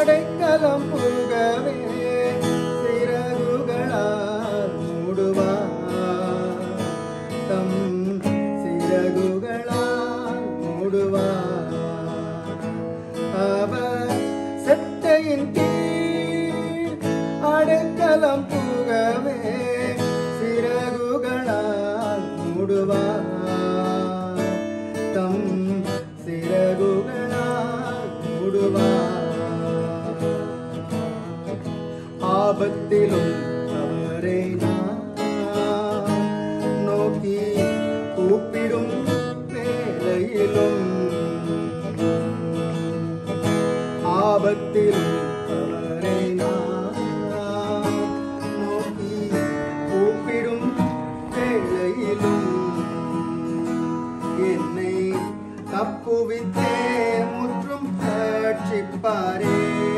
அடைக்கலம் புகவே சிறகுகளால் மூடுவார் தம் சிறகுகளால் மூடுவார் அவர் செட்டையின் கீழ் அடைக்கலம் புகவே சிறகுகளால் மூடுவார் தம் சிறகுகளால் மூடுவார் ஆபத்திலும் அவரை நான் நோக்கி கூப்பிடும் வேளையிலும் ஆபத்திலும் அவரை நான் நோக்கி கூப்பிடும் வேளையிலும் என்னை தப்புவித்தே முற்றும் ரட்சிப்பாரே